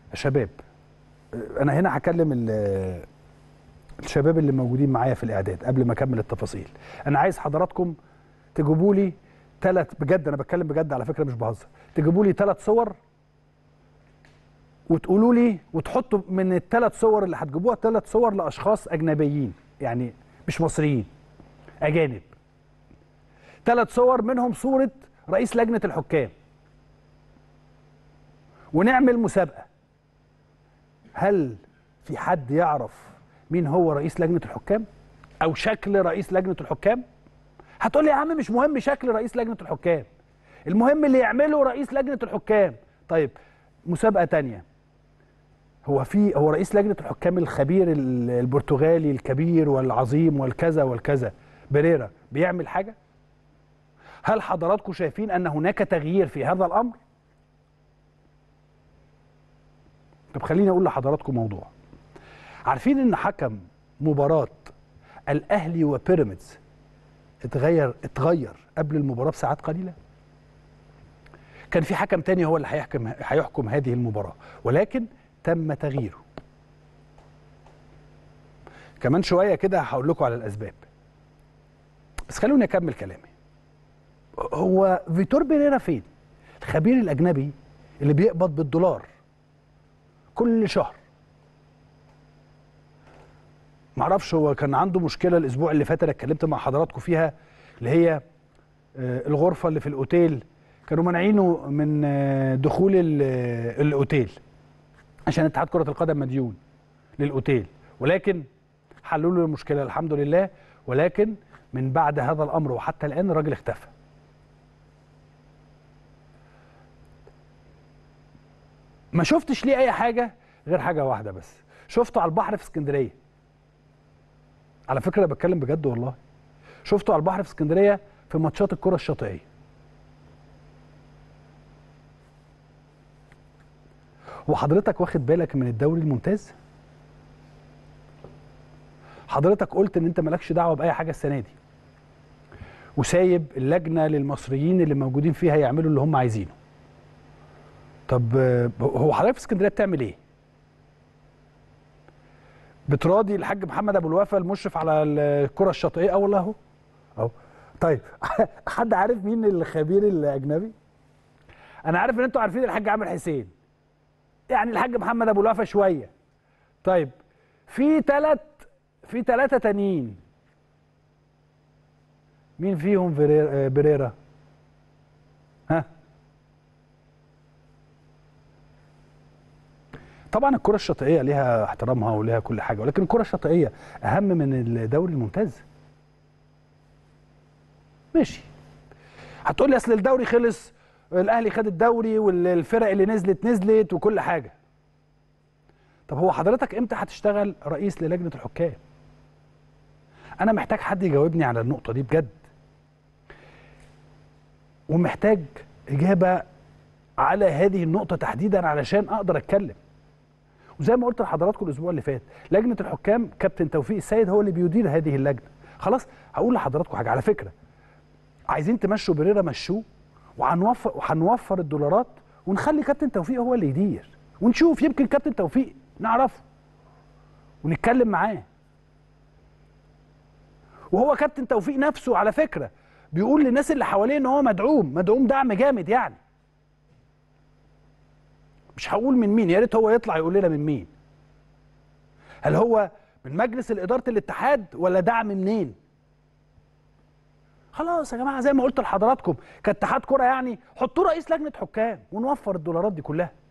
شباب انا هنا هكلم ال- الشباب اللي موجودين معايا في الاعداد قبل ما اكمل التفاصيل انا عايز حضراتكم تجيبوا لي ثلاث بجد انا بتكلم بجد على فكره مش بهزر تجيبوا لي ثلاث صور وتقولوا لي وتحطوا من الثلاث صور اللي هتجيبوها ثلاث صور لاشخاص اجنبيين يعني مش مصريين اجانب ثلاث صور منهم صوره رئيس لجنه الحكام ونعمل مسابقه هل في حد يعرف مين هو رئيس لجنه الحكام او شكل رئيس لجنه الحكام هتقول لي يا عم مش مهم شكل رئيس لجنه الحكام المهم اللي يعمله رئيس لجنه الحكام طيب مسابقه تانية هو في هو رئيس لجنه الحكام الخبير ال- البرتغالي الكبير والعظيم والكذا والكذا بريرا بيعمل حاجه هل حضراتكم شايفين ان هناك تغيير في هذا الامر طب خليني اقول لحضراتكم موضوع عارفين ان حكم مباراه الاهلي وبيراميدز اتغير اتغير قبل المباراه بساعات قليله كان في حكم تاني هو اللي هيحكم هيحكم هذه المباراه ولكن تم تغييره كمان شويه كده هقول لكم على الاسباب بس خلوني اكمل كلامي هو فيتور بيريرا فين الخبير الاجنبي اللي بيقبض بالدولار كل شهر معرفش هو كان عنده مشكله الاسبوع اللي فات انا اتكلمت مع حضراتكم فيها اللي هي آه، الغرفه اللي في الاوتيل كانوا مانعينه من آه، دخول ال- آه، الاوتيل عشان اتحاد كره القدم مديون للاوتيل ولكن حلوا له المشكله الحمد لله ولكن من بعد هذا الامر وحتى الان الراجل اختفى ما شفتش ليه اي حاجه غير حاجه واحده بس شفته على البحر في اسكندريه على فكره أنا بتكلم بجد والله شفته على البحر في اسكندريه في ماتشات الكره الشاطئيه وحضرتك واخد بالك من الدوري الممتاز حضرتك قلت ان انت مالكش دعوه باي حاجه السنه دي وسايب اللجنه للمصريين اللي موجودين فيها يعملوا اللي هم عايزينه طب آه، هو حضرتك في اسكندريه بتعمل ايه بتراضي الحاج محمد ابو الوفا المشرف على الكره الشاطئيه اه والله اهو اهو طيب حد عارف مين الخبير الاجنبي انا عارف ان انتوا عارفين الحاج عامر حسين يعني الحاج محمد ابو الوفا شويه طيب في ثلاث في ثلاثه تانيين مين فيهم فيريرا- آه، بريرا ها طبعا الكره الشاطئيه ليها احترامها وليها كل حاجه ولكن الكره الشاطئيه اهم من الدوري الممتاز ماشي هتقول لي اصل الدوري خلص الاهلي خد الدوري والفرق اللي نزلت نزلت وكل حاجه طب هو حضرتك امتى هتشتغل رئيس للجنه الحكام انا محتاج حد يجاوبني على النقطه دي بجد ومحتاج اجابه على هذه النقطه تحديدا علشان اقدر اتكلم وزي ما قلت لحضراتكم الاسبوع اللي فات لجنه الحكام كابتن توفيق السيد هو اللي بيدير هذه اللجنه خلاص هقول لحضراتكم حاجه على فكره عايزين تمشوا بريرا مشوه وهنوفر وهنوفر الدولارات ونخلي كابتن توفيق هو اللي يدير ونشوف يمكن كابتن توفيق نعرفه ونتكلم معاه وهو كابتن توفيق نفسه على فكره بيقول للناس اللي حواليه ان هو مدعوم مدعوم دعم جامد يعني مش هقول من مين يا ريت هو يطلع يقول لنا من مين هل هو من مجلس الاداره الاتحاد ولا دعم منين خلاص يا جماعه زي ما قلت لحضراتكم كاتحاد كره يعني حطوا رئيس لجنه حكام ونوفر الدولارات دي كلها